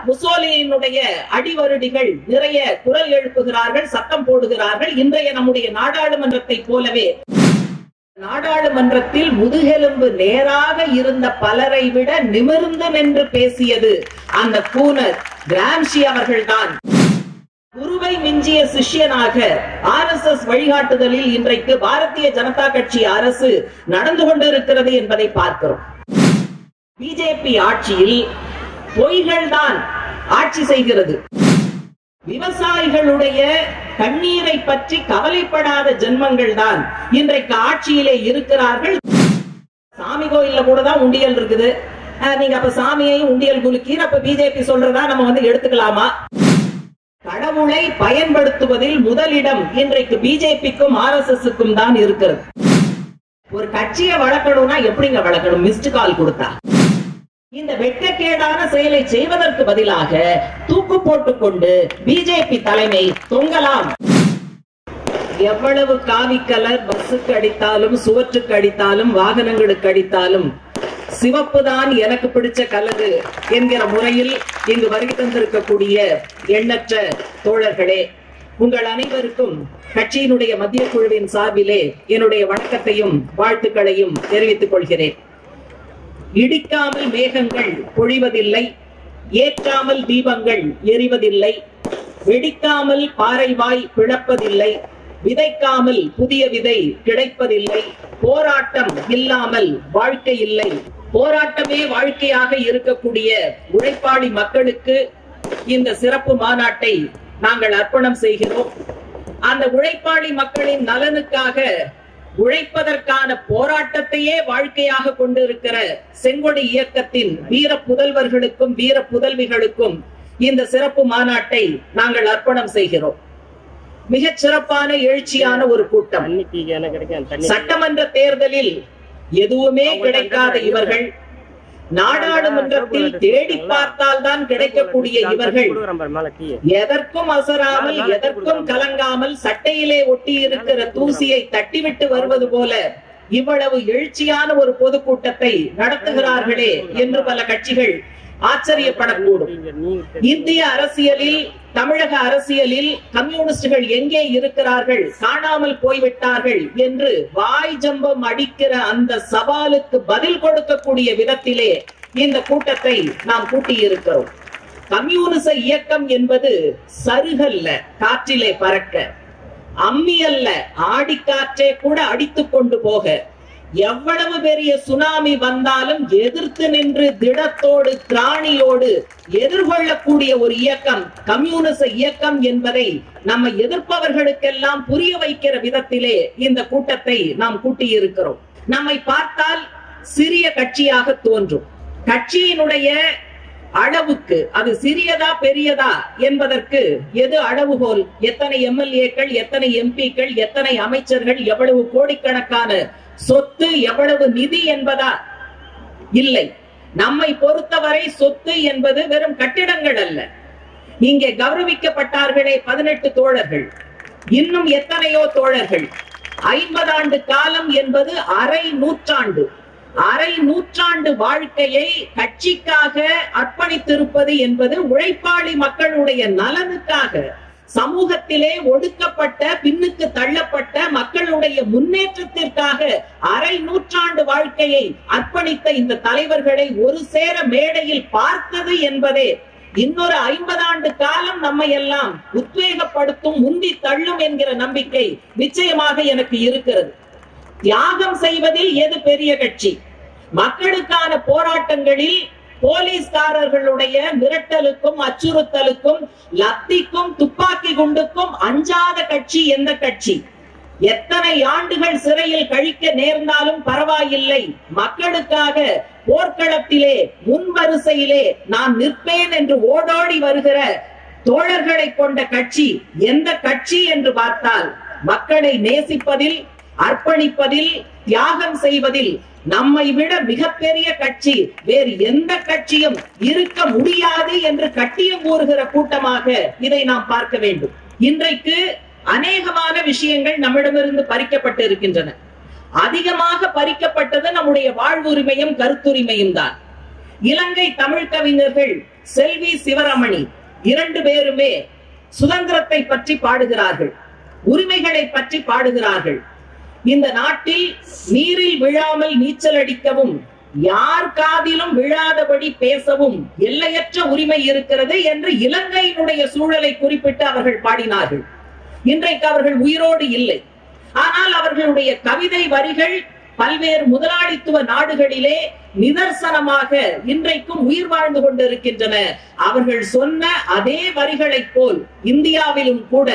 முசோலினியினுடைய அடிவருடிகள் நிறைய குரல் எழுப்புகிறார்கள் சத்தம் போடுகிறார்கள் இன்றைய நம்முடைய நாடாளுமன்றத்தை போலவே நாடாளுமன்றத்தில் முதுகெலும்பு நேராக இருந்த பலரை விட நிமிர்ந்து நின்று பேசியது அந்த கூனர் கிராம்ஷி அவர்கள்தான் குருவை மிஞ்சிய சிஷ்யனாக ஆர் எஸ் எஸ் வழிகாட்டுதலில் இன்றைக்கு பாரதிய ஜனதா கட்சி அரசு நடந்து கொண்டிருக்கிறது என்பதை பார்க்கிறோம் பிஜேபி ஆட்சியில் பொய்கள்தான் ஆட்சி செய்கிறது விவசாயிகளுடைய கண்ணீரை பற்றி கவலைப்படாத ஜென்மங்கள் தான் இன்றைக்கு ஆட்சியிலே இருக்கிறார்கள் சாமி கோயில்ல கூட தான் உண்டியல் இருக்குது அஹ், நீங்க அப்ப சாமியையும் உண்டியல் குலுக்கீர் அப்ப பிஜேபி சொல்றதா நம்ம வந்து எடுத்துக்கலாமா கடவுளை பயன்படுத்துவதில் முதலிடம் இன்றைக்கு பிஜேபிக்கும் ஆர் எஸ் எஸ்க்கும் தான் இருக்கிறது ஒரு கட்சியை வளர்க்கணும்னா எப்படிங்க வளர்க்கணும் மிஸ்டு கால் கொடுத்தா இந்த வெட்கக்கேடான செயலை செய்வதற்கு பதிலாக தூக்கு போட்டுக்கொண்டு பிஜேபி தலைமை தொங்கலாம் எவ்வளவு காவி கலர் பஸ்ஸுக்கு அடித்தாலும் சுவற்றுக்கு அடித்தாலும் வாகனங்களுக்கு அடித்தாலும் சிவப்பு தான் எனக்கு பிடிச்ச கலரு என்கிற முறையில் இங்கு வருகை தந்திருக்கக்கூடிய எண்ணற்ற தோழர்களே உங்கள் அனைவருக்கும் கட்சியினுடைய மத்திய குழுவின் சார்பிலே என்னுடைய வணக்கத்தையும் வாழ்த்துக்களையும் தெரிவித்துக் கொள்கிறேன் இடிக்காமல் மேகங்கள் பொழிவதில்லை ஏற்றாமல் தீபங்கள் எரிவதில்லை வெடிக்காமல் பாறைவாய் பிளப்பதில்லை விதைக்காமல் புதிய விதை கிடைப்பதில்லை போராட்டம் இல்லாமல் வாழ்க்கை இல்லை போராட்டமே வாழ்க்கையாக இருக்கக்கூடிய உழைப்பாளி மக்களுக்கு இந்த சிறப்பு மாநாட்டை நாங்கள் அர்ப்பணம் செய்கிறோம் அந்த உழைப்பாளி மக்களின் நலனுக்காக உழைப்பதற்கான போராட்டத்தையே வாழ்க்கையாக கொண்டிருக்கிற செங்கொடி இயக்கத்தின் வீர புதல்வர்களுக்கும் வீர புதல்விகளுக்கும் இந்த சிறப்பு மாநாட்டை நாங்கள் அர்ப்பணம் செய்கிறோம் மிகச் சிறப்பான எழுச்சியான ஒரு கூட்டம் தண்ணி டீ கேன கிடைக்கும் தண்ணி சட்டமன்ற தேர்தலில் எதுவுமே கிடைக்காத இவர்கள் நாடாளுமன்றத்தில் தேடி பார்த்தால் தான் கிடைக்கக்கூடிய இவர்கள் கொடுக்குறேன் பாரு மேல டீ எதற்கும் அசராமல் எதற்கும் கலங்காமல் சட்டையிலே ஒட்டி இருக்கிற தூசியை தட்டிவிட்டு வருவது போல இவ்வளவு எழுச்சியான ஒரு பொதுக்கூட்டத்தை நடத்துகிறார்களே என்று பல கட்சிகள் ஆச்சரியப்படக்கூடும் இங்க நீ இந்திய அரசியலில் தமிழக அரசியலில் கம்யூனிஸ்டுகள் எங்கே இருக்கிறார்கள் காணாமல் போய்விட்டார்கள் என்று வாய் ஜம்பம் அடிக்கிற அந்த சவாலுக்கு பதில் கொடுக்கக்கூடிய விதத்திலே இந்த கூட்டத்தை நாம் கூட்டியிருக்கிறோம் கம்யூனிச இயக்கம் என்பது சருகல்ல காற்றிலே பறக்க அம்மி அல்ல ஆடிக்காற்றே கூட அடித்துக் கொண்டு போக எவ்வளவு பெரிய சுனாமி வந்தாலும் எதிர்த்து நின்று திடத்தோடு திராணியோடு எதிர்கொள்ளக்கூடிய ஒரு இயக்கம் கம்யூனிச இயக்கம் என்பதை நம்ம எதிர்ப்பவர்களுக்கெல்லாம் புரிய வைக்கிற விதத்திலே இந்த கூட்டத்தை நாம் கூட்டியிருக்கிறோம் நம்மை பார்த்தால் சிறிய கட்சியாக தோன்றும் கட்சியினுடைய அளவுக்கு அது சிறியதா பெரியதா என்பதற்கு எது அளவுகோல் எத்தனை எம்எல்ஏக்கள் எத்தனை எம்பிக்கள் எத்தனை அமைச்சர்கள் எவ்வளவு கோடிக்கணக்கான சொத்து எவ்வளவு நிதி என்பதா இல்லை நம்மை பொறுத்தவரை சொத்து என்பது வெறும் கட்டிடங்கள் அல்ல இங்கே கௌரவிக்கப்பட்டார்களே பதினெட்டு தோழர்கள் இன்னும் எத்தனையோ தோழர்கள் ஐம்பது ஆண்டு காலம் என்பது அரை நூற்றாண்டு அரை நூற்றாண்டு வாழ்க்கையை கட்சிக்காக அர்ப்பணித்திருப்பது என்பது உழைப்பாளி மக்களுடைய நலனுக்காக சமூகத்திலே ஒடுக்கப்பட்ட பின்னுக்கு தள்ளப்பட்ட மக்களுடைய முன்னேற்றத்திற்காக அரை நூற்றாண்டு வாழ்க்கையை அர்ப்பணித்த இந்த தலைவர்களை ஒரு சேர மேடையில் பார்த்தது என்பதே இன்னொரு ஐம்பது ஆண்டு காலம் நம்மை எல்லாம் உத்வேகப்படுத்தும் முந்தி தள்ளும் என்கிற நம்பிக்கை நிச்சயமாக எனக்கு இருக்கிறது தியாகம் செய்வதில் எது பெரிய கட்சி மக்களுக்கான போராட்டங்களில் போலீஸ்காரர்களுடைய மிரட்டலுக்கும் அச்சுறுத்தலுக்கும் லத்திக்கும் துப்பாக்கி குண்டுக்கும் அஞ்சாத கட்சி எந்த கட்சி எத்தனை ஆண்டுகள் சிறையில் கழிக்க நேர்ந்தாலும் பரவாயில்லை மக்களுக்காக போர்க்களத்திலே முன்வரிசையிலே நான் நிற்பேன் என்று ஓடோடி வருகிற தோழர்களை கொண்ட கட்சி எந்த கட்சி என்று பார்த்தால் மக்களை நேசிப்பதில் அர்ப்பணிப்பதில் தியாகம் செய்வதில் நம்மை விட மிகப்பெரிய கட்சி வேறு எந்த கட்சியும் இருக்க முடியாது என்று கட்டியம் கூறுகிற கூட்டமாக இதை நாம் பார்க்க வேண்டும் இன்றைக்கு அநேகமான விஷயங்கள் நம்மிடமிருந்து பறிக்கப்பட்டு இருக்கின்றன அதிகமாக பறிக்கப்பட்டது நம்முடைய வாழ்வுரிமையும் கருத்துரிமையும் தான் இலங்கை தமிழ் கவிஞர்கள் செல்வி சிவரமணி இரண்டு பேருமே சுதந்திரத்தை பற்றி பாடுகிறார்கள் உரிமைகளை பற்றி பாடுகிறார்கள் இந்த நாட்டில் நீரில் விழாமல் நீச்சல் அடிக்கவும் யார் காதிலும் விழாதபடி பேசவும் எல்லையற்ற உரிமை இருக்கிறது என்று இலங்கையினுடைய சூழலை குறிப்பிட்டு அவர்கள் பாடினார்கள் இன்றைக்கு அவர்கள் உயிரோடு இல்லை ஆனால் அவர்களுடைய கவிதை வரிகள் பல்வேறு முதலாளித்துவ நாடுகளிலே நிதர்சனமாக இன்றைக்கும் உயிர் வாழ்ந்து கொண்டிருக்கின்றன அவர்கள் சொன்ன அதே வரிகளைப் போல் இந்தியாவிலும் கூட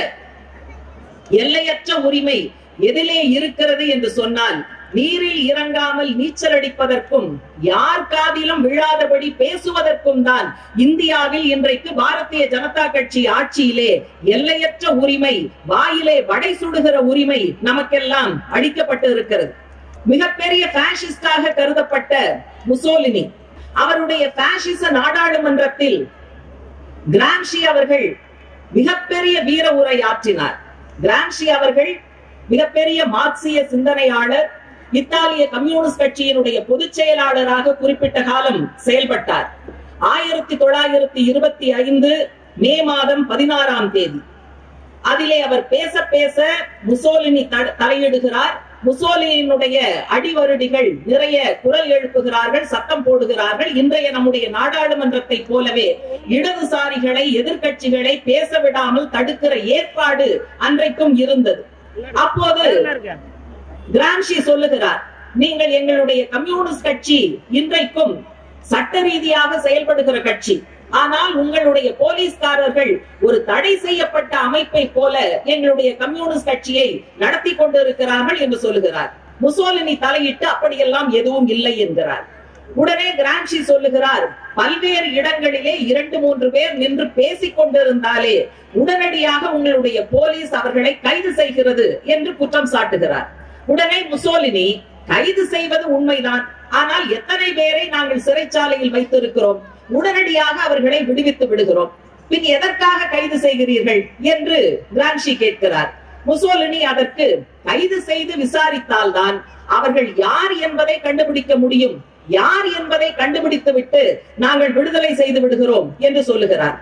எல்லையற்ற உரிமை எதிலே இருக்கிறது என்று சொன்னால் நீரில் இறங்காமல் நீச்சல் அடிப்பதற்கும் யார் காதிலும் விழாதபடி பேசுவதற்கும் தான் இந்தியாவில் இன்றைக்கு பாரதிய ஜனதா கட்சி ஆட்சியிலே எல்லையற்ற உரிமை வாயிலே வடை சுடுகிற உரிமை நமக்கெல்லாம் அளிக்கப்பட்டு இருக்கிறது மிகப்பெரிய பாசிஸ்டாக கருதப்பட்ட முசோலினி அவருடைய பாசிச நாடாளுமன்றத்தில் கிராம்ஷி அவர்கள் மிகப்பெரிய வீர உரை ஆற்றினார் கிராம்ஷி அவர்கள் மிகப்பெரிய மார்க்சிய சிந்தனையாளர் இத்தாலிய கம்யூனிஸ்ட் கட்சியினுடைய பொதுச் செயலாளராக குறிப்பிட்ட காலம் செயல்பட்டார் ஆயிரத்தி தொள்ளாயிரத்தி இருபத்தி ஐந்து மே மாதம் பதினாறாம் தேதி அதிலே அவர் பேச பேச முசோலினி த- தலையிடுகிறார் முசோலினியினுடைய அடிவருடிகள் நிறைய குரல் எழுப்புகிறார்கள் சத்தம் போடுகிறார்கள் இன்றைய நம்முடைய நாடாளுமன்றத்தை போலவே இடதுசாரிகளை எதிர்க்கட்சிகளை பேச விடாமல் தடுக்கிற ஏற்பாடு அன்றைக்கும் இருந்தது அப்போது கிராம்ஷி சொல்லுகிறார் நீங்கள் எங்களுடைய கம்யூனிஸ்ட் கட்சி இன்றைக்கும் சட்ட ரீதியாக செயல்படுகிற கட்சி ஆனால் உங்களுடைய போலீஸ்காரர்கள் ஒரு தடை செய்யப்பட்ட அமைப்பை போல எங்களுடைய கம்யூனிஸ்ட் கட்சியை நடத்தி கொண்டிருக்கிறார்கள் என்று சொல்லுகிறார் முசோலினி தலையிட்டு அப்படியெல்லாம் எதுவும் இல்லை என்கிறார் உடனே கிராம்ஷி சொல்லுகிறார் பல்வேறு இடங்களிலே இரண்டு மூன்று பேர் நின்று பேசிக் கொண்டிருந்தாலே உடனடியாக உங்களுடைய போலீஸ் அவர்களை கைது செய்கிறது என்று குற்றம் சாட்டுகிறார் உடனே முசோலினி கைது செய்வது உண்மைதான் ஆனால் எத்தனை பேரை நாங்கள் சிறைச்சாலையில் வைத்திருக்கிறோம் உடனடியாக அவர்களை விடுவித்து விடுகிறோம் பின் எதற்காக கைது செய்கிறீர்கள் என்று கிரான்ஷி கேட்கிறார் முசோலினி அதற்கு கைது செய்து விசாரித்தால்தான் அவர்கள் யார் என்பதை கண்டுபிடிக்க முடியும் யார் என்பதை கண்டுபிடித்து விட்டு நாங்கள் விடுதலை செய்து விடுகிறோம் என்று சொல்லுகிறார்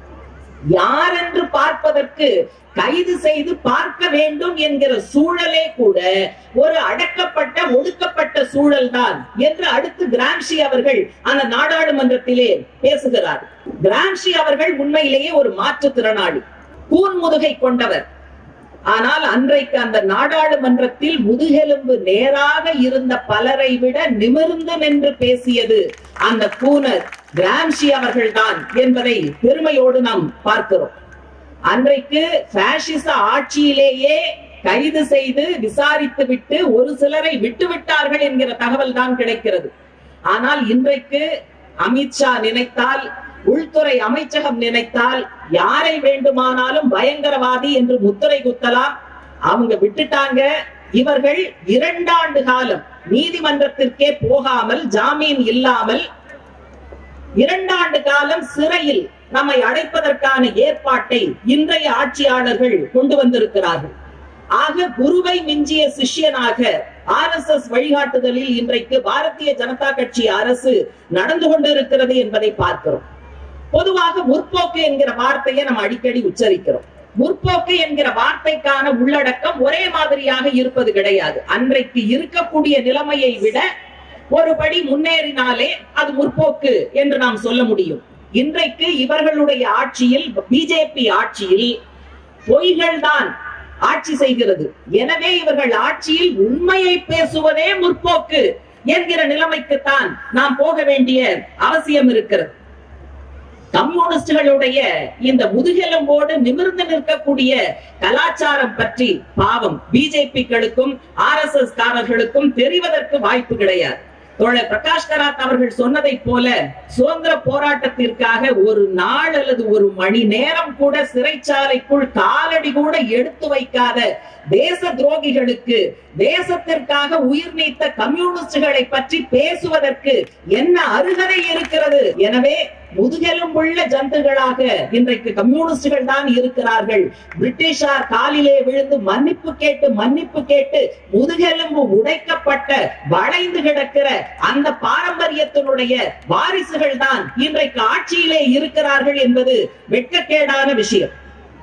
யார் என்று பார்ப்பதற்கு கைது செய்து பார்க்க வேண்டும் என்கிற சூழலே கூட ஒரு அடக்கப்பட்ட ஒடுக்கப்பட்ட சூழல் தான் என்று அடுத்து கிராம்ஷி அவர்கள் அந்த நாடாளுமன்றத்திலே பேசுகிறார் கிராம்ஷி அவர்கள் உண்மையிலேயே ஒரு மாற்றுத்திறனாளி கூன் முதுகை கொண்டவர் ஆனால் அன்றைக்கு அந்த நாடாளுமன்றத்தில் முதுகெலும்பு நேராக இருந்த பலரை விட நிமிர்ந்து நின்று பேசியது அந்த கூனர் கிராம்ஷி அவர்கள்தான் என்பதை பெருமையோடு நாம் பார்க்கிறோம் அன்றைக்கு பாசிச ஆட்சியிலேயே கைது செய்து விசாரித்து விட்டு ஒரு சிலரை விட்டு விட்டார்கள் என்கிற தகவல் தான் கிடைக்கிறது ஆனால் இன்றைக்கு அமித்ஷா நினைத்தால் உள்துறை அமைச்சகம் நினைத்தால் யாரை வேண்டுமானாலும் பயங்கரவாதி என்று முத்திரை குத்தலாம் அவங்க விட்டுட்டாங்க இவர்கள் இரண்டாண்டு காலம் நீதிமன்றத்திற்கே போகாமல் ஜாமீன் இல்லாமல் இரண்டாண்டு காலம் சிறையில் நம்மை அடைப்பதற்கான ஏற்பாட்டை இன்றைய ஆட்சியாளர்கள் கொண்டு வந்திருக்கிறார்கள் ஆக குருவை மிஞ்சிய சிஷ்யனாக ஆர் எஸ் எஸ் வழிகாட்டுதலில் இன்றைக்கு பாரதிய ஜனதா கட்சி அரசு நடந்து கொண்டிருக்கிறது என்பதை பார்க்கிறோம் பொதுவாக முற்போக்கு என்கிற வார்த்தையை நம்ம அடிக்கடி உச்சரிக்கிறோம் முற்போக்கு என்கிற வார்த்தைக்கான உள்ளடக்கம் ஒரே மாதிரியாக இருப்பது கிடையாது அன்றைக்கு இருக்கக்கூடிய நிலைமையை விட ஒருபடி முன்னேறினாலே அது முற்போக்கு என்று நாம் சொல்ல முடியும் இன்றைக்கு இவர்களுடைய ஆட்சியில் பிஜேபி ஆட்சியில் பொய்கள் தான் ஆட்சி செய்கிறது எனவே இவர்கள் ஆட்சியில் உண்மையை பேசுவதே முற்போக்கு என்கிற நிலைமைக்குத்தான் நாம் போக வேண்டிய அவசியம் இருக்கிறது கம்யூனிஸ்டுகளுடைய இந்த முதுகெலும்போடு நிமிர்ந்து நிற்கக்கூடிய கலாச்சாரம் பற்றி பாவம் பிஜேபிக்களுக்கும் ஆர் எஸ் எஸ் காரர்களுக்கும் தெரிவதற்கு வாய்ப்பு கிடையாது தோழர் பிரகாஷ் கராத் அவர்கள் சொன்னதை போல சுதந்திர போராட்டத்திற்காக ஒரு நாள் அல்லது ஒரு மணி நேரம் கூட சிறைச்சாலைக்குள் காலடி கூட எடுத்து வைக்காத தேச துரோகிகளுக்கு தேசத்திற்காக உயிர் நீத்த கம்யூனிஸ்டுகளை பற்றி பேசுவதற்கு என்ன அருகதை இருக்கிறது எனவே முதுகெலும்புள்ள ஜந்துகளாக இன்றைக்கு கம்யூனிஸ்டுகள் தான் இருக்கிறார்கள் பிரிட்டிஷார் காலிலே விழுந்து மன்னிப்பு கேட்டு மன்னிப்பு கேட்டு முதுகெலும்பு உடைக்கப்பட்ட வளைந்து கிடக்கிற அந்த பாரம்பரியத்தினுடைய வாரிசுகள் தான் இன்றைக்கு ஆட்சியிலே இருக்கிறார்கள் என்பது வெட்கக்கேடான விஷயம்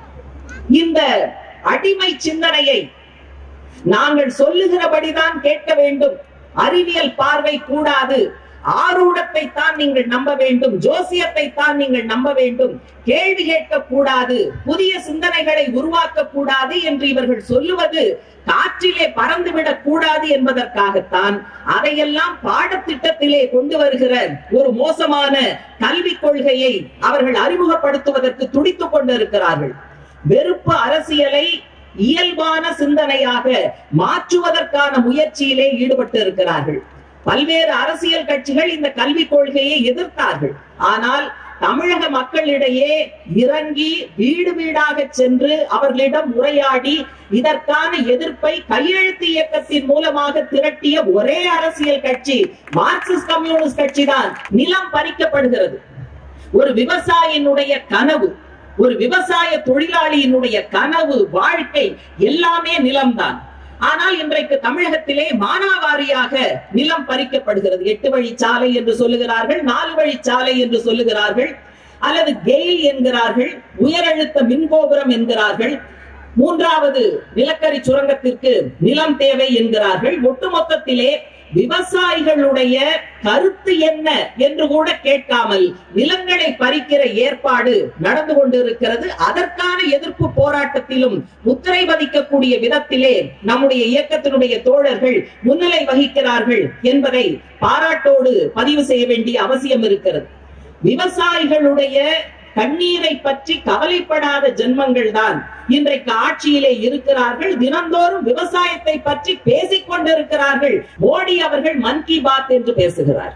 இந்த அடிமை சிந்தனையை நாங்கள் சொல்லுகிறபடிதான் கேட்க வேண்டும் அறிவியல் பார்வை கூடாது ஆரூடத்தை தான் நீங்கள் நம்ப வேண்டும் ஜோசியத்தை தான் நீங்கள் நம்ப வேண்டும் கேள்வி கேட்க கூடாது புதிய சிந்தனைகளை உருவாக்க கூடாது என்று இவர்கள் சொல்லுவது காற்றிலே பறந்துவிடக் கூடாது என்பதற்காகத்தான் அதையெல்லாம் பாடத்திட்டத்திலே கொண்டு வருகிற ஒரு மோசமான கல்விக் கொள்கையை அவர்கள் அறிமுகப்படுத்துவதற்கு துடித்துக் கொண்டிருக்கிறார்கள் வெறுப்பு அரசியலை இயல்பான சிந்தனையாக மாற்றுவதற்கான முயற்சியிலே ஈடுபட்டு இருக்கிறார்கள் பல்வேறு அரசியல் கட்சிகள் இந்த கல்விக் கொள்கையை எதிர்த்தார்கள் ஆனால் தமிழக மக்களிடையே இறங்கி வீடு வீடாக சென்று அவர்களிடம் உரையாடி இதற்கான எதிர்ப்பை கையெழுத்து இயக்கத்தின் மூலமாக திரட்டிய ஒரே அரசியல் கட்சி மார்க்சிஸ்ட் கம்யூனிஸ்ட் கட்சி தான் நிலம் பறிக்கப்படுகிறது ஒரு விவசாயினுடைய கனவு ஒரு விவசாய தொழிலாளியினுடைய கனவு வாழ்க்கை எல்லாமே நிலம்தான் ஆனால் இன்றைக்கு தமிழகத்திலே மானாவாரியாக நிலம் பறிக்கப்படுகிறது எட்டு வழி சாலை என்று சொல்லுகிறார்கள் நாலு வழி சாலை என்று சொல்லுகிறார்கள் அல்லது கெயில் என்கிறார்கள் உயரழுத்த மின்கோபுரம் என்கிறார்கள் மூன்றாவது நிலக்கரி சுரங்கத்திற்கு நிலம் தேவை என்கிறார்கள் ஒட்டுமொத்தத்திலே விவசாயிகளுடைய கருத்து என்ன என்று கூட கேட்காமல் நிலங்களை பறிக்கிற ஏற்பாடு நடந்து கொண்டிருக்கிறது அதற்கான எதிர்ப்பு போராட்டத்திலும் முத்திரை பதிக்கக்கூடிய விதத்திலே நம்முடைய இயக்கத்தினுடைய தோழர்கள் முன்னிலை வகிக்கிறார்கள் என்பதை பாராட்டோடு பதிவு செய்ய வேண்டிய அவசியம் இருக்கிறது விவசாயிகளுடைய கண்ணீரை பற்றி கவலைப்படாத ஜென்மங்கள் தான் இன்றைக்கு ஆட்சியிலே இருக்கிறார்கள் தினந்தோறும் விவசாயத்தை பற்றி பேசிக் கொண்டிருக்கிறார்கள் மோடி அவர்கள் மன் கி பாத் என்று பேசுகிறார்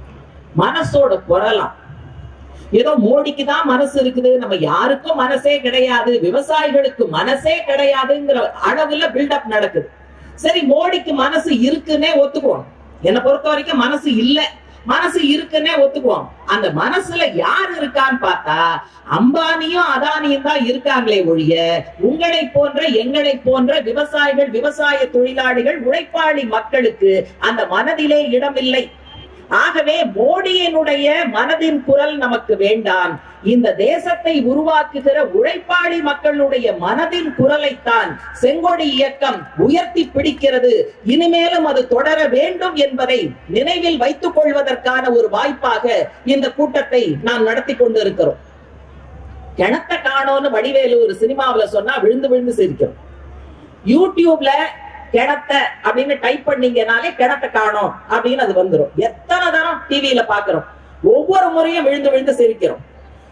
மனசோட குரலாம் ஏதோ மோடிக்கு தான் மனசு இருக்குது நம்ம யாருக்கும் மனசே கிடையாது விவசாயிகளுக்கு மனசே கிடையாதுங்கிற அளவுல பில்டப் நடக்குது சரி மோடிக்கு மனசு இருக்குன்னே ஒத்துக்குவோம் என்னை பொறுத்த வரைக்கும் மனசு இல்ல மனசு இருக்குன்னே ஒத்துக்குவோம் அந்த மனசுல யார் இருக்கான்னு பார்த்தா அம்பானியும் அதானியும் தான் இருக்காங்களே ஒழிய உங்களை போன்ற எங்களை போன்ற விவசாயிகள் விவசாய தொழிலாளிகள் உழைப்பாளி மக்களுக்கு அந்த மனதிலே இடமில்லை ஆகவே மோடியினுடைய மனதின் குரல் நமக்கு வேண்டாம் இந்த தேசத்தை உருவாக்குகிற உழைப்பாளி மக்களுடைய மனதின் குரலைத்தான் செங்கொடி இயக்கம் உயர்த்தி பிடிக்கிறது இனிமேலும் அது தொடர வேண்டும் என்பதை நினைவில் வைத்துக் கொள்வதற்கான ஒரு வாய்ப்பாக இந்த கூட்டத்தை நாம் நடத்தி கொண்டிருக்கிறோம் கிணத்த காணோன்னு வடிவேலு ஒரு சினிமாவுல சொன்னா விழுந்து விழுந்து சிரிக்கிறோம் யூடியூப்ல கிணத்த அப்படின்னு டைப் பண்ணீங்கனாலே கிணத்த காணோம் அப்படின்னு அது வந்துரும் எத்தனை தரம் டிவியில பாக்குறோம் ஒவ்வொரு முறையும் விழுந்து விழுந்து சிரிக்கிறோம்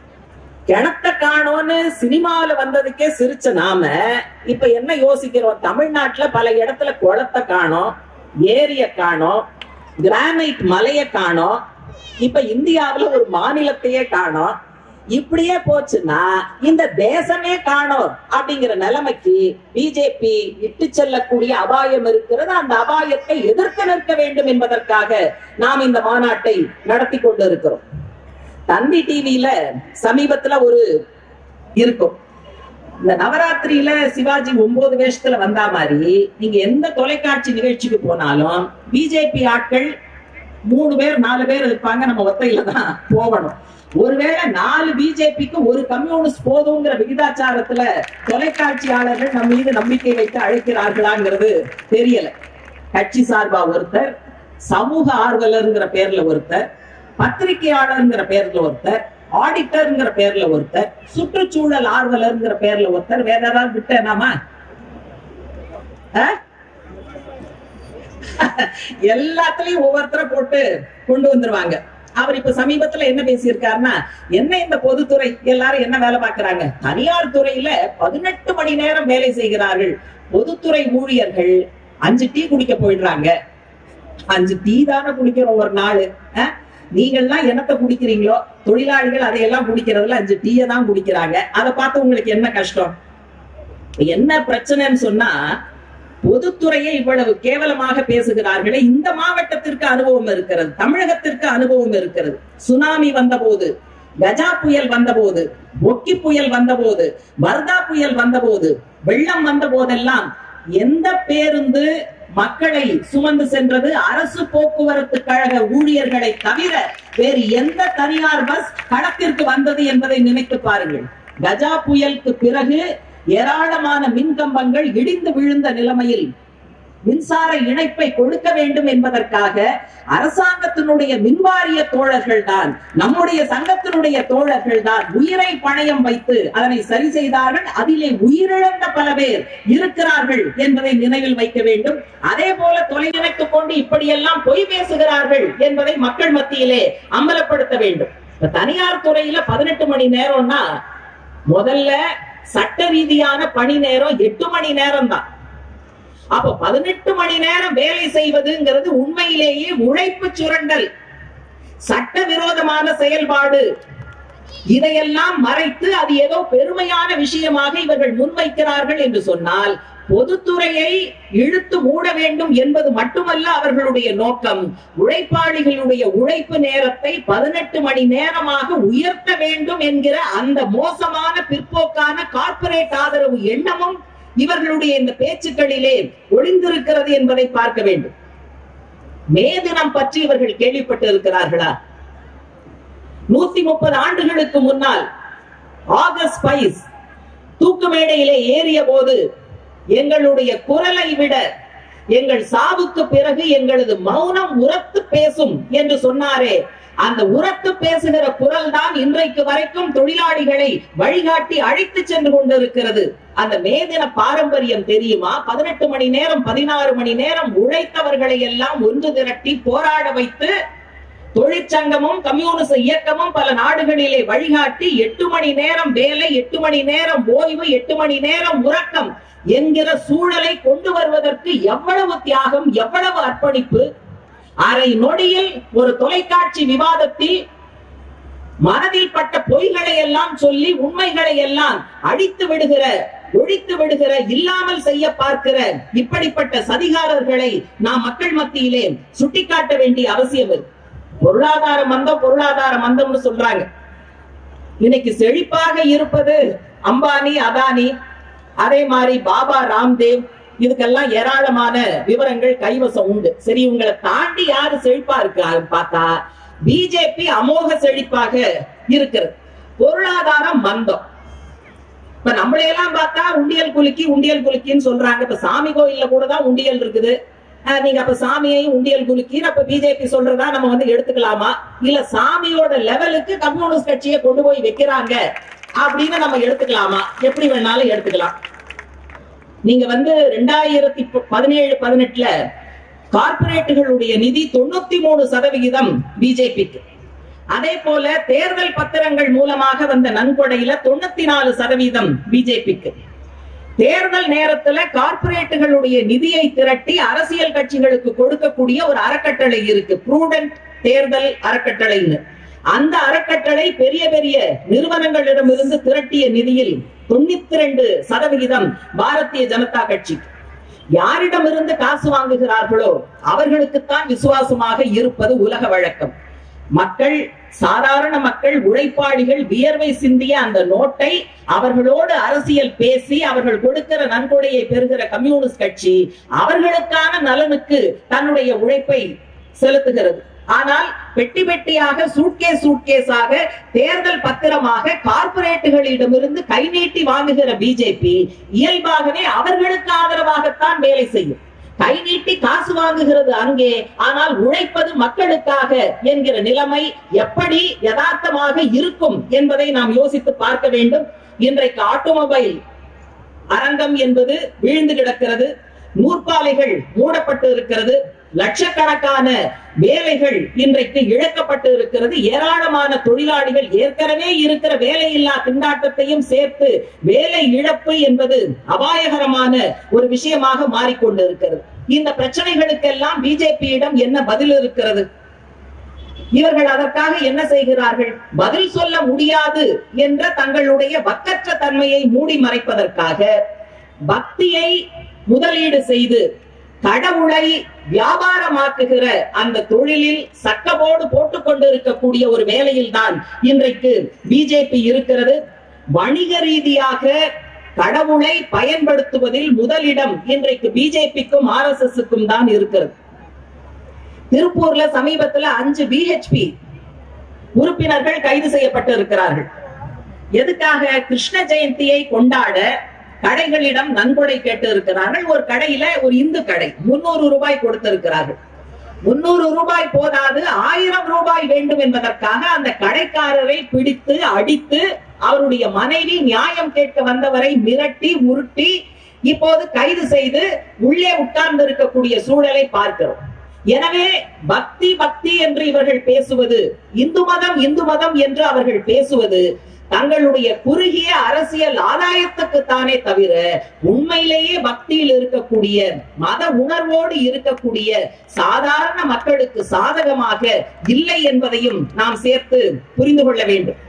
கிணத்த காணோன்னு சினிமாவில வந்ததுக்கே சிரிச்ச நாம இப்ப என்ன யோசிக்கிறோம் தமிழ்நாட்டுல பல இடத்துல குளத்தை காணோம் ஏரிய காணோம் கிரானைட் மலைய காணோம் இப்ப இந்தியாவுல ஒரு மாநிலத்தையே காணோம் இப்படியே போச்சுன்னா இந்த தேசமே காணோம் அப்படிங்கிற நிலைமைக்கு பிஜேபி இட்டு செல்லக்கூடிய அபாயம் இருக்கிறது அந்த அபாயத்தை எதிர்க்க நிற்க வேண்டும் என்பதற்காக நாம் இந்த மாநாட்டை நடத்தி கொண்டு இருக்கிறோம் தந்தி டிவியில சமீபத்துல ஒரு இருக்கும் இந்த நவராத்திரியில சிவாஜி ஒன்பது வேஷத்துல வந்தா மாதிரி நீங்க எந்த தொலைக்காட்சி நிகழ்ச்சிக்கு போனாலும் பிஜேபி ஆட்கள் மூணு பேர் நாலு பேர் இருப்பாங்க நம்ம ஒத்தையில தான் போகணும் ஒருவேளை நாலு பிஜேபிக்கு ஒரு கம்யூனிஸ்ட் போதுங்கிற விகிதாச்சாரத்துல தொலைக்காட்சியாளர்கள் நம்ம மீது நம்பிக்கை வைத்து அழைக்கிறார்களாங்கிறது தெரியல கட்சி சார்பா ஒருத்தர் சமூக ஆர்வலர்ங்கிற பேர்ல ஒருத்தர் பத்திரிகையாளர்ங்கிற பேர்ல ஒருத்தர் ஆடிட்டர்ங்கிற பேர்ல ஒருத்தர் சுற்றுச்சூழல் ஆர்வலர்ங்கிற பேர்ல ஒருத்தர் வேற ஏதாவது விட்டேனாமா எல்லாத்துலயும் ஒவ்வொருத்தரை போட்டு கொண்டு வந்துருவாங்க அவர் இப்ப சமீபத்துல என்ன பேசியிருக்காருன்னா என்ன இந்த பொதுத்துறை எல்லாரும் என்ன வேலை பார்க்கறாங்க தனியார் துறையில பதினெட்டு மணி நேரம் வேலை செய்கிறார்கள் பொதுத்துறை ஊழியர்கள் அஞ்சு டீ குடிக்க போயிடுறாங்க அஞ்சு டீ தானே குடிக்கிறோம் ஒரு நாள் நீங்கள்லாம் என்னத்தை குடிக்கிறீங்களோ தொழிலாளிகள் அதையெல்லாம் குடிக்கிறதுல அஞ்சு டீயை தான் குடிக்கிறாங்க அதை பார்த்து உங்களுக்கு என்ன கஷ்டம் என்ன பிரச்சனைன்னு சொன்னா பொதுத்துறையை இவ்வளவு கேவலமாக பேசுகிறார்களே இந்த மாவட்டத்திற்கு அனுபவம் இருக்கிறது தமிழகத்திற்கு அனுபவம் இருக்கிறது சுனாமி வந்த போது கஜா புயல் வந்தபோது ஒக்கி புயல் வந்தபோது வர்தா புயல் வந்தபோது வெள்ளம் வந்த போதெல்லாம் எந்த பேருந்து மக்களை சுமந்து சென்றது அரசு போக்குவரத்து கழக ஊழியர்களை தவிர வேறு எந்த தனியார் பஸ் களத்திற்கு வந்தது என்பதை நினைத்து பாருங்கள் கஜா புயலுக்கு பிறகு ஏராளமான மின்கம்பங்கள் இடிந்து விழுந்த நிலைமையில் மின்சார இணைப்பை கொடுக்க வேண்டும் என்பதற்காக அரசாங்கத்தினுடைய மின்வாரிய தோழர்கள் தான் நம்முடைய சங்கத்தினுடைய தோழர்கள் தான் உயிரை பணயம் வைத்து அதனை சரி செய்தார்கள் அதிலே உயிரிழந்த பல பேர் இருக்கிறார்கள் என்பதை நினைவில் வைக்க வேண்டும் அதே போல தொலைநினைத்துக் கொண்டு இப்படியெல்லாம் பொய் பேசுகிறார்கள் என்பதை மக்கள் மத்தியிலே அம்பலப்படுத்த வேண்டும் இப்ப தனியார் துறையில பதினெட்டு மணி நேரம்னா முதல்ல சட்ட ரீதியான பணி நேரம் எட்டு மணி நேரம் தான் அப்போ பதினெட்டு மணி நேரம் வேலை செய்வதுங்கிறது உண்மையிலேயே உழைப்பு சுரண்டல் சட்டவிரோதமான செயல்பாடு இதையெல்லாம் மறைத்து அது ஏதோ பெருமையான விஷயமாக இவர்கள் முன்வைக்கிறார்கள் என்று சொன்னால் பொதுத்துறையை இழுத்து மூட வேண்டும் என்பது மட்டுமல்ல அவர்களுடைய நோக்கம் உழைப்பாளிகளுடைய உழைப்பு நேரத்தை பதினெட்டு மணி நேரமாக உயர்த்த வேண்டும் என்கிற அந்த மோசமான பிற்போக்கான கார்ப்பரேட் ஆதரவு எண்ணமும் இவர்களுடைய இந்த பேச்சுக்களிலே ஒளிந்திருக்கிறது என்பதை பார்க்க வேண்டும் மே தினம் பற்றி இவர்கள் கேள்விப்பட்டு இருக்கிறார்களா நூத்தி முப்பது ஆண்டுகளுக்கு முன்னால் ஆகஸ்ட் பைஸ் தூக்கு மேடையிலே ஏறிய போது எங்களுடைய குரலை விட எங்கள் சாவுக்கு பிறகு எங்களது மௌனம் உரத்து பேசும் என்று சொன்னாரே அந்த உரத்து பேசுகிற குரல் தான் இன்றைக்கு வரைக்கும் தொழிலாளிகளை வழிகாட்டி அழைத்து சென்று கொண்டிருக்கிறது அந்த மேதின பாரம்பரியம் தெரியுமா பதினெட்டு மணி நேரம் பதினாறு மணி நேரம் உழைத்தவர்களை எல்லாம் ஒன்று திரட்டி போராட வைத்து தொழிற்சங்கமும் கம்யூனிச இயக்கமும் பல நாடுகளிலே வழிகாட்டி எட்டு மணி நேரம் வேலை எட்டு மணி நேரம் ஓய்வு எட்டு மணி நேரம் உறக்கம் என்கிற சூழலை கொண்டு வருவதற்கு எவ்வளவு தியாகம் எவ்வளவு அர்ப்பணிப்பு அரை நொடியில் ஒரு தொலைக்காட்சி விவாதத்தில் மனதில் பட்ட பொய்களை எல்லாம் சொல்லி உண்மைகளை எல்லாம் அடித்து விடுகிற ஒழித்து விடுகிற இல்லாமல் செய்ய பார்க்கிற இப்படிப்பட்ட சதிகாரர்களை நாம் மக்கள் மத்தியிலே சுட்டிக்காட்ட வேண்டிய அவசியம் இருக்கு பொருளாதார மந்தம் பொருளாதார மந்தம்னு சொல்றாங்க இன்னைக்கு செழிப்பாக இருப்பது அம்பானி அதானி அதே மாதிரி பாபா ராம்தேவ் இதுக்கெல்லாம் ஏராளமான விவரங்கள் கைவசம் உண்டு சரி உங்களை தாண்டி யாரு செழிப்பா இருக்காரு பார்த்தா பிஜேபி அமோக செழிப்பாக இருக்கிறது பொருளாதாரம் மந்தம் இப்ப நம்மளையெல்லாம் பார்த்தா உண்டியல் குலுக்கி உண்டியல் குலுக்கின்னு சொல்றாங்க இப்ப சாமி கோயில்ல கூட தான் உண்டியல் இருக்குது அஹ் நீங்க அப்ப சாமியையும் உண்டியல் குலுக்கின்னு அப்ப பிஜேபி சொல்றதா நம்ம வந்து எடுத்துக்கலாமா இல்ல சாமியோட லெவலுக்கு கம்யூனிஸ்ட் கட்சியை கொண்டு போய் வைக்கிறாங்க அப்படின்னு நம்ம எடுத்துக்கலாமா எப்படி வேணாலும் எடுத்துக்கலாம் நீங்க வந்து ரெண்டாயிரத்தி பதினேழு பதினெட்டுல கார்பரேட்டுகளுடைய நிதி தொண்ணூத்தி மூணு சதவிகிதம் பிஜேபிக்கு அதே போல தேர்தல் பத்திரங்கள் மூலமாக வந்த நன்கொடையில தொண்ணூத்தி நாலு சதவீதம் பிஜேபிக்கு தேர்தல் நேரத்துல கார்பரேட்டுகளுடைய நிதியை திரட்டி அரசியல் கட்சிகளுக்கு கொடுக்கக்கூடிய ஒரு அறக்கட்டளை இருக்கு ப்ரூடன்ட் தேர்தல் அறக்கட்டளைன்னு அந்த அறக்கட்டளை பெரிய பெரிய நிறுவனங்களிடமிருந்து திரட்டிய நிதியில் தொண்ணூத்தி ரெண்டு சதவிகிதம் பாரதிய ஜனதா கட்சி யாரிடமிருந்து காசு வாங்குகிறார்களோ அவர்களுக்குத்தான் விசுவாசமாக இருப்பது உலக வழக்கம் மக்கள் சாதாரண மக்கள் உழைப்பாளிகள் வியர்வை சிந்திய அந்த நோட்டை அவர்களோடு அரசியல் பேசி அவர்கள் கொடுக்கிற நன்கொடையை பெறுகிற கம்யூனிஸ்ட் கட்சி அவர்களுக்கான நலனுக்கு தன்னுடைய உழைப்பை செலுத்துகிறது ஆனால் பெட்டி பெட்டியாக சூட்கே சூட்கேஸாக தேர்தல் பத்திரமாக கார்பரேட்டுகளிடமிருந்து கை நீட்டி வாங்குகிற பிஜேபி இயல்பாகவே அவர்களுக்கு ஆதரவாகத்தான் வேலை செய்யும் கை நீட்டி காசு வாங்குகிறது அங்கே ஆனால் உழைப்பது மக்களுக்காக என்கிற நிலைமை எப்படி யதார்த்தமாக இருக்கும் என்பதை நாம் யோசித்து பார்க்க வேண்டும் இன்றைக்கு ஆட்டோமொபைல் அரங்கம் என்பது வீழ்ந்து கிடக்கிறது நூற்பாலைகள் மூடப்பட்டு இருக்கிறது லட்சக்கணக்கான வேலைகள் இன்றைக்கு இழக்கப்பட்டு இருக்கிறது ஏராளமான தொழிலாளிகள் ஏற்கனவே இருக்கிற வேலையில்லா திண்டாட்டத்தையும் சேர்த்து வேலை இழப்பு என்பது அபாயகரமான ஒரு விஷயமாக மாறிக்கொண்டு இருக்கிறது இந்த பிரச்சனைகளுக்கெல்லாம் பிஜேபியிடம் என்ன பதில் இருக்கிறது இவர்கள் அதற்காக என்ன செய்கிறார்கள் பதில் சொல்ல முடியாது என்ற தங்களுடைய வக்கற்ற தன்மையை மூடி மறைப்பதற்காக பக்தியை முதலீடு செய்து கடவுளை வியாபாரமாக்குகிற அந்த தொழிலில் சட்டமோடு போட்டுக் கொண்டிருக்கக்கூடிய ஒரு வேலையில் தான் இன்றைக்கு பிஜேபி இருக்கிறது வணிக ரீதியாக கடவுளை பயன்படுத்துவதில் முதலிடம் இன்றைக்கு பிஜேபிக்கும் ஆர் எஸ் எஸ்க்கும் தான் இருக்கிறது திருப்பூர்ல சமீபத்துல அஞ்சு பிஹெச்பி உறுப்பினர்கள் கைது செய்யப்பட்டு இருக்கிறார்கள் எதுக்காக கிருஷ்ண ஜெயந்தியை கொண்டாட கடைகளிடம் நன்கொடை கேட்டு இருக்கிறார்கள் ஒரு கடையில ஒரு இந்து கடை முன்னூறு ரூபாய் கொடுத்திருக்கிறார்கள் முன்னூறு ரூபாய் போதாது ஆயிரம் ரூபாய் வேண்டும் என்பதற்காக அந்த கடைக்காரரை பிடித்து அடித்து அவருடைய மனைவி நியாயம் கேட்க வந்தவரை மிரட்டி உருட்டி இப்போது கைது செய்து உள்ளே உட்கார்ந்து இருக்கக்கூடிய சூழலை பார்க்கிறோம் எனவே பக்தி பக்தி என்று இவர்கள் பேசுவது இந்து மதம் இந்து மதம் என்று அவர்கள் பேசுவது தங்களுடைய குறுகிய அரசியல் ஆதாயத்துக்கு தானே தவிர உண்மையிலேயே பக்தியில் இருக்கக்கூடிய மத உணர்வோடு இருக்கக்கூடிய சாதாரண மக்களுக்கு சாதகமாக இல்லை என்பதையும் நாம் சேர்த்து புரிந்து கொள்ள வேண்டும்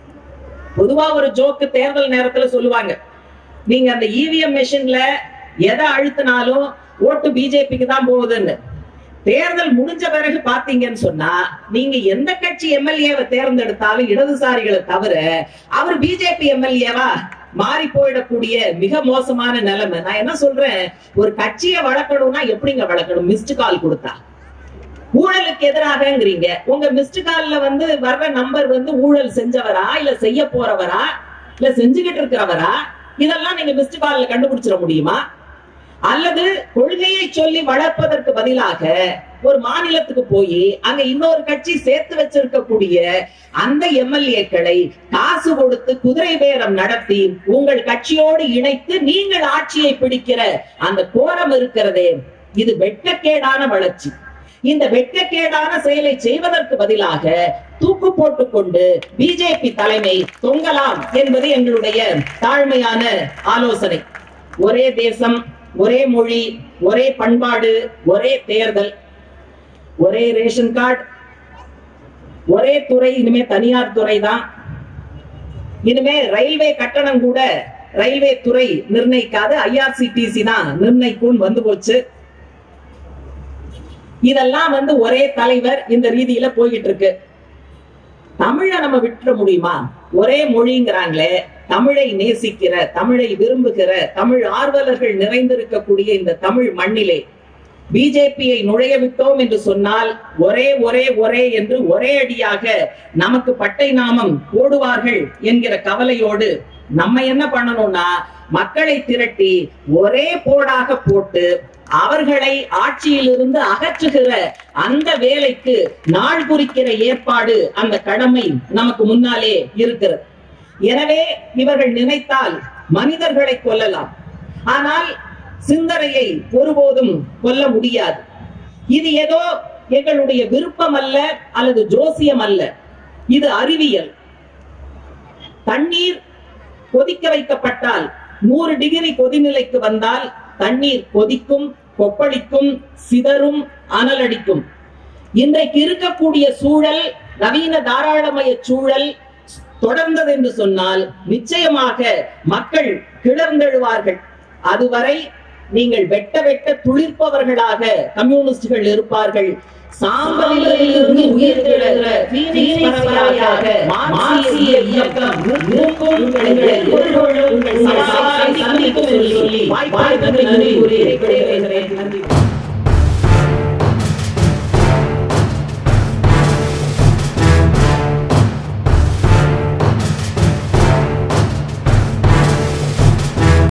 பொதுவா ஒரு ஜோக்கு தேர்தல் நேரத்துல சொல்லுவாங்க நீங்க அந்த இவிஎம் மெஷின்ல எதை அழுத்தினாலும் ஓட்டு பிஜேபிக்கு தான் போகுதுன்னு தேர்தல் முடிஞ்ச பிறகு பாத்தீங்கன்னு சொன்னா நீங்க எந்த கட்சி எம்எல்ஏவை தேர்ந்தெடுத்தாலும் இடதுசாரிகளை தவிர அவர் பிஜேபி எம்எல்ஏவா மாறி போயிடக்கூடிய மிக மோசமான நிலைமை நான் என்ன சொல்றேன் ஒரு கட்சியை வளர்க்கணும்னா எப்படிங்க வளர்க்கணும் மிஸ்டு கால் கொடுத்தா ஊழலுக்கு எதிராகங்கிறீங்க உங்க மிஸ்டு கால்ல வந்து வர்ற நம்பர் வந்து ஊழல் செஞ்சவரா இல்ல செய்ய போறவரா இல்ல செஞ்சுகிட்டு இருக்கிறவரா இதெல்லாம் நீங்க மிஸ்டு கால்ல கண்டுபிடிச்சிட முடியுமா அல்லது கொள்கையை சொல்லி வளர்ப்பதற்கு பதிலாக ஒரு மாநிலத்துக்கு போய் அங்க இன்னொரு கட்சி சேர்த்து வச்சிருக்கக்கூடிய அந்த எம்எல்ஏக்களை காசு கொடுத்து குதிரை பேரம் நடத்தி உங்கள் கட்சியோடு இணைத்து நீங்கள் ஆட்சியை பிடிக்கிற அந்த கோரம் இருக்கிறதே இது வெட்கக்கேடான வளர்ச்சி இந்த வெட்கக்கேடான செயலை செய்வதற்கு பதிலாக தூக்கு போட்டுக் கொண்டு பிஜேபி தலைமை தொங்கலாம் என்பது எங்களுடைய தாழ்மையான ஆலோசனை ஒரே தேசம் ஒரே மொழி ஒரே பண்பாடு ஒரே தேர்தல் ஒரே ரேஷன் கார்டு ஒரே துறை இனிமே தனியார் துறை தான் இனிமே ரயில்வே கட்டணம் கூட ரயில்வே துறை நிர்ணயிக்காது ஐஆர்சிடிசி தான் நிர்ணயிக்கும் வந்து போச்சு இதெல்லாம் வந்து ஒரே தலைவர் இந்த ரீதியில போயிட்டு இருக்கு தமிழை நம்ம விட்டுற முடியுமா ஒரே மொழிங்கிறாங்களே தமிழை நேசிக்கிற தமிழை விரும்புகிற தமிழ் ஆர்வலர்கள் நிறைந்திருக்கக்கூடிய இந்த தமிழ் மண்ணிலே பிஜேபியை நுழைய விட்டோம் என்று சொன்னால் ஒரே ஒரே ஒரே என்று ஒரே அடியாக நமக்கு பட்டை நாமம் போடுவார்கள் என்கிற கவலையோடு நம்ம என்ன பண்ணணும்னா மக்களை திரட்டி ஒரே போடாக போட்டு அவர்களை ஆட்சியிலிருந்து அகற்றுகிற அந்த வேலைக்கு நாள் குறிக்கிற ஏற்பாடு அந்த கடமை நமக்கு முன்னாலே இருக்கிறது எனவே இவர்கள் நினைத்தால் மனிதர்களை கொல்லலாம் ஆனால் சிந்தனையை ஒருபோதும் கொல்ல முடியாது இது ஏதோ எங்களுடைய விருப்பம் அல்ல அல்லது ஜோசியம் அல்ல இது அறிவியல் தண்ணீர் கொதிக்க வைக்கப்பட்டால் நூறு டிகிரி கொதிநிலைக்கு வந்தால் தண்ணீர் கொதிக்கும் கொப்பளிக்கும் சிதறும் அனலடிக்கும் இன்றைக்கு இருக்கக்கூடிய சூழல் நவீன தாராளமய சூழல் தொடர்ந்தது என்று சொன்னால் நிச்சயமாக மக்கள் கிளர்ந்தெழுவார்கள் அதுவரை நீங்கள் வெட்ட வெட்ட துளிர்ப்பவர்களாக கம்யூனிஸ்டுகள் இருப்பார்கள் சாம்பலிலிருந்து உயிர்த்தெழுகிற பீனிக்ஸ் பறவையாக மார்க்சிய இயக்கம் இருக்கும் உங்களை எதிர்கொள்ளும் உங்கள் சவாலை சந்திக்கும் என்று சொல்லி வாய்ப்பாய்க்கு நன்றி கூறி விடைபெறுகிறேன்